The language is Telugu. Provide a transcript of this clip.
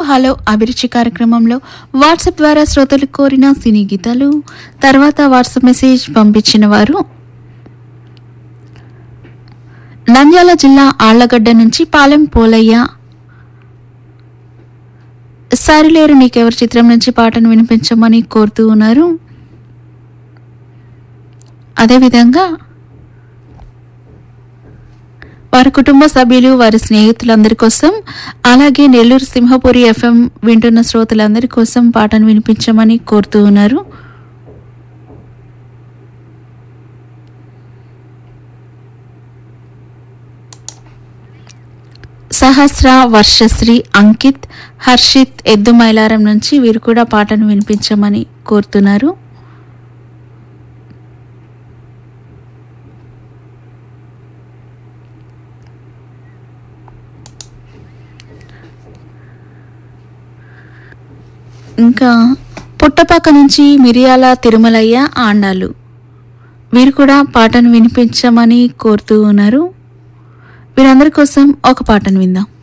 హలో అభిరుచి కార్యక్రమంలో వాట్సాప్ ద్వారా శ్రోతలు కోరిన సినీ గీతాలు తర్వాత వాట్సాప్ మెసేజ్ పంపించిన వారు నంద్యాల జిల్లా ఆళ్లగడ్డ నుంచి పాలెం పోలయ్య సారిలేరు నీకెవరి చిత్రం నుంచి పాటను వినిపించమని కోరుతూ ఉన్నారు అదేవిధంగా వారి కుటుంబ సభ్యులు వారి స్నేహితులందరి కోసం అలాగే నెల్లూరు సింహపురి ఎఫ్ఎం వింటున్న శ్రోతలందరి కోసం పాటను వినిపించమని కోరుతూ ఉన్నారు సహస్ర వర్షశ్రీ అంకిత్ హర్షిత్ ఎద్దు మైలారం నుంచి వీరు కూడా పాటను వినిపించమని కోరుతున్నారు ఇంకా పుట్టపక్క నుంచి మిరియాల తిరుమలయ్య ఆండాలు వీరు కూడా పాటను వినిపించమని కోరుతూ ఉన్నారు వీరందరి కోసం ఒక పాటను విందాం